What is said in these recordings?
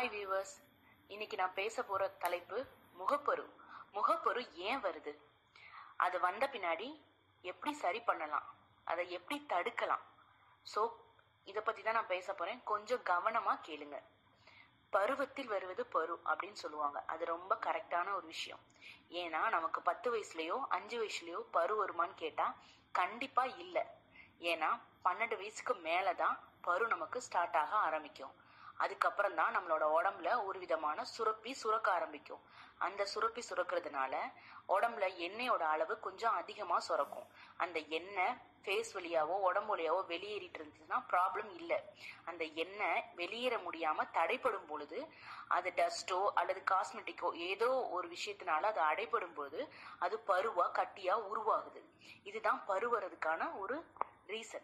hi viewers இன்னைக்கு நான் பேச போற தலைப்பு முகப்பரு முகப்பரு ஏன் வருது அது வந்த பின்னாடி எப்படி சரி பண்ணலாம் அதை எப்படி தடுக்கலாம் ஸோ இதை பத்தி தான் நான் பேச போறேன் கொஞ்சம் கவனமா கேளுங்க பருவத்தில் வருவது பரு அப்படின்னு சொல்லுவாங்க அது ரொம்ப கரெக்டான ஒரு விஷயம் ஏன்னா நமக்கு பத்து வயசுலயோ அஞ்சு வயசுலயோ பரு வருமான்னு கேட்டா கண்டிப்பா இல்லை ஏன்னா பன்னெண்டு வயசுக்கு மேலதான் பரு நமக்கு ஸ்டார்ட் ஆக ஆரம்பிக்கும் அதுக்கப்புறம் தான் நம்மளோட உடம்புல ஒரு விதமான சுரப்பி சுரக்க ஆரம்பிக்கும் அந்த சுரப்பி சுரக்கிறதுனால உடம்புல எண்ணெயோட அளவு கொஞ்சம் அதிகமா சுரக்கும் அந்த எண்ணெய் ஃபேஸ் வழியாவோ உடம்பு வழியாவோ வெளியேறிட்டு இருந்துச்சுன்னா ப்ராப்ளம் இல்லை அந்த எண்ணெய் வெளியேற முடியாம தடைப்படும் பொழுது அது டஸ்டோ அல்லது காஸ்மெட்டிக்கோ ஏதோ ஒரு விஷயத்தினால அது அடைப்படும் பொழுது அது பருவா கட்டியா உருவாகுது இதுதான் பருவறதுக்கான ஒரு ரீசன்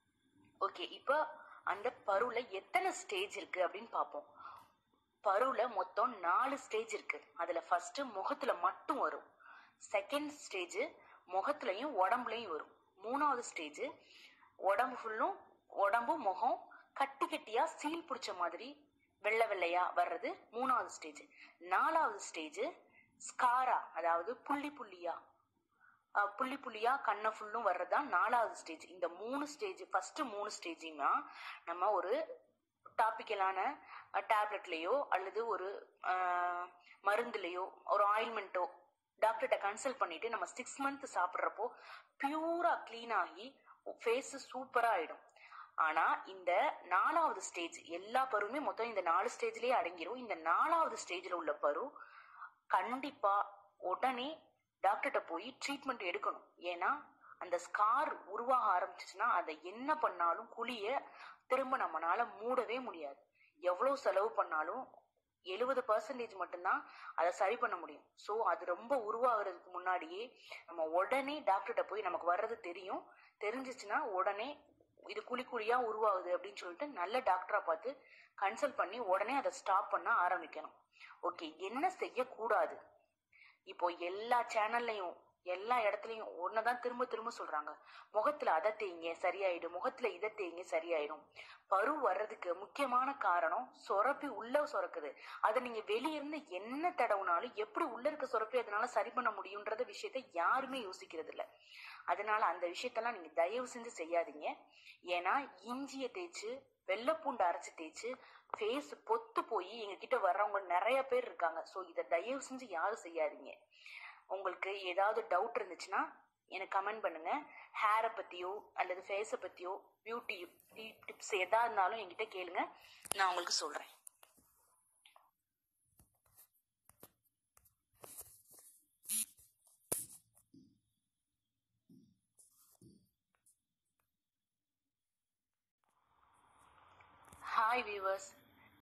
ஓகே இப்போ அந்த பருல எத்தனை ஸ்டேஜ் இருக்கு அப்படின்னு பார்ப்போம் பருல மொத்தம் நாலு ஸ்டேஜ் இருக்கு அதுல ஃபர்ஸ்ட் முகத்துல மட்டும் வரும் செகண்ட் ஸ்டேஜ் முகத்துலயும் உடம்புலயும் வரும் மூணாவது ஸ்டேஜ் உடம்பு ஃபுல்லும் உடம்பு முகம் கட்டி கட்டியா சீல் பிடிச்ச மாதிரி வெள்ளை வெள்ளையா வர்றது மூணாவது ஸ்டேஜ் நாலாவது ஸ்டேஜ் ஸ்காரா அதாவது புள்ளி புள்ளியா அஹ் புள்ளி புள்ளியா கண்ணை ஃபுல்லும் வர்றதுதான் நாலாவது ஸ்டேஜ் இந்த மூணு ஸ்டேஜ் ஃபர்ஸ்ட் மூணு ஸ்டேஜையுமா நம்ம ஒரு டாபிக்கலான டேப்லெட்லயோ அல்லது ஒரு அஹ், மருந்துலயோ ஒரு ஆயில்மெண்ட்டோ டாக்டர்கிட்ட கன்சல்ட் பண்ணிட்டு நம்ம சிக்ஸ் மந்த் சாப்பிட்றப்போ பியூரா க்ளீன் ஆகி ஃபேஸ் சூப்பரா ஆயிடும் ஆனா இந்த நாலாவது ஸ்டேஜ் எல்லா பருவுமே மொத்தம் இந்த நாலு ஸ்டேஜ்லயே அடங்கிரும் இந்த நாலாவது ஸ்டேஜ்ல உள்ள பரு கண்டிப்பா உடனே டாக்டர்கிட்ட போய் ட்ரீட்மெண்ட் எடுக்கணும் ஏன்னா அந்த ஸ்கார் உருவாக ஆரம்பிச்சிச்சுன்னா அதை என்ன பண்ணாலும் குழிய திரும்ப நம்மனால மூடவே முடியாது எவ்வளவு செலவு பண்ணாலும் எழுபது பர்சன்டேஜ் மட்டும்தான் அதை சரி பண்ண முடியும் ஸோ அது ரொம்ப உருவாகிறதுக்கு முன்னாடியே நம்ம உடனே டாக்டர்கிட்ட போய் நமக்கு வர்றது தெரியும் தெரிஞ்சிச்சுன்னா உடனே இது குழி குழியா உருவாகுது அப்படின்னு சொல்லிட்டு நல்ல டாக்டரா பார்த்து கன்சல்ட் பண்ணி உடனே அதை ஸ்டாப் பண்ண ஆரம்பிக்கணும் ஓகே என்ன செய்யக்கூடாது இப்போ எல்லா சேனல்லையும் எல்லா இடத்துலயும் ஒன்னதான் திரும்ப திரும்ப சொல்றாங்க முகத்துல அதை தேய்ங்க சரியாயிடும் முகத்துல இதை தேய்ங்க சரியாயிடும் பரு வர்றதுக்கு முக்கியமான காரணம் சொரப்பி உள்ள சுரக்குது அதை நீங்க வெளியிருந்து என்ன தடவுனாலும் எப்படி உள்ள இருக்க சொரப்பி அதனால சரி பண்ண முடியும்ன்றத விஷயத்த யாருமே யோசிக்கிறது இல்ல அதனால அந்த விஷயத்தெல்லாம் நீங்க தயவு செஞ்சு செய்யாதீங்க ஏன்னா இஞ்சியை தேய்ச்சு வெள்ளைப்பூண்டு அரைச்சு தேய்ச்சு ஃபேஸ் பொத்து போய் எங்க கிட்ட வர்றவங்க நிறைய பேர் இருக்காங்க ஸோ இதை தயவு செஞ்சு யாரும் செய்யாதீங்க உங்களுக்கு ஏதாவது டவுட் இருந்துச்சுன்னா எனக்கு கமெண்ட் பண்ணுங்க ஹேரை பத்தியோ அல்லது ஃபேஸை பத்தியோ பியூட்டி டிப்ஸ் எதா இருந்தாலும் என்கிட்ட கேளுங்க நான் உங்களுக்கு சொல்றேன் ஹாய் வியூவர்ஸ்